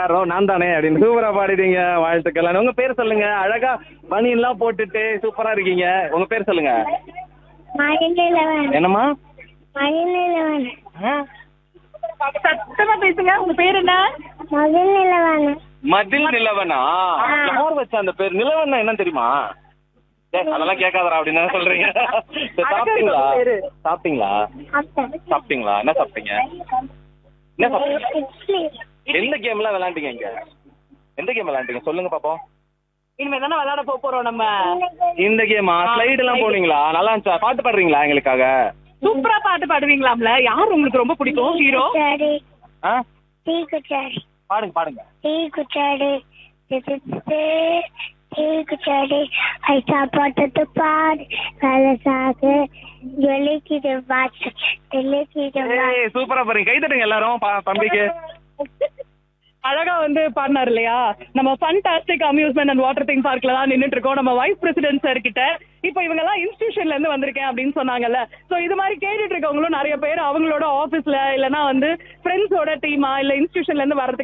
யாரோ நான் தானே அப்படின்னு சூப்பரா பாடிட்டீங்க வாழ்த்துக்கள் உங்க பேர் சொல்லுங்க அழகா பனியன்லாம் போட்டுட்டு சூப்பரா இருக்கீங்க உங்க பேர் சொல்லுங்க மகிழ்நிலவன் என்னம்மா மகிழ்நிலவன் சத்தமா பேசுங்க உங்க பேர் என்ன மகிழ்நிலவன் மதில் நிலவனா யார் வச்ச அந்த பேர் நிலவன்னா என்ன தெரியுமா டேய், அதெல்லாம் கேட்காதடா அப்படின்னு தானே சொல்றீங்க சரி, சாப்பிட்டீங்களா பேரு. சாப்பிட்டீங்களா அப்பன் சாப்பிட்டீங்களா என்ன சாப்பிட்டீங்க என்ன சாப்பிட்டீங்க இட்லி எந்த கேம்லாம் விளையாண்டீங்க இங்க எந்த கேம் விளையாண்டீங்க சொல்லுங்க பாப்போம் இனிமே தானே விளையாட போப் போறோம் நம்ம இந்த கேமா ஸ்லைடு எல்லாம் போனீங்களா நல்லா இருந்துச்சா பாட்டு பாடுறீங்களா எங்களுக்காக சூப்பரா பாட்டு பாடுவீங்களாம்ல யார் உங்களுக்கு ரொம்ப பிடிக்கும் ஹீரோ குச்சாடி ஆ டீ குச்சாடி பாடுங்க பாடுங்க டீ குச்சாடி டீ குச்சாடி ஐசா போட்டது பாடு வேலை சாகு ஜொலிக்குது வாட்ச் தெளிக்குது ஏய் சூப்பரா பாருங்க கை தட்டுங்க எல்லாரும் பா- தம்பிக்கு அழகா வந்து பாடினார் இல்லையா நம்ம fantastic amusement and water thing பார்க்ல தான் நின்னுட்டு இருக்கோம் நம்ம வைஸ் பிரசிடென்ட் சார் கிட்ட இப்போ இவங்க எல்லாம் இன்ஸ்டிடியூஷன்ல இருந்து வந்திருக்கேன் அப்படின்னு சொன்னாங்கல்ல சோ இது மாதிரி கேட்டுட்டு இருக்கவங்களும் நிறைய பேர் அவங்களோட ஆபீஸ்ல இல்லனா வந்து ஃப்ரெண்ட்ஸோட டீமா இல்ல இன்ஸ்டிடியூஷன்ல இருந்து வரதுக்கு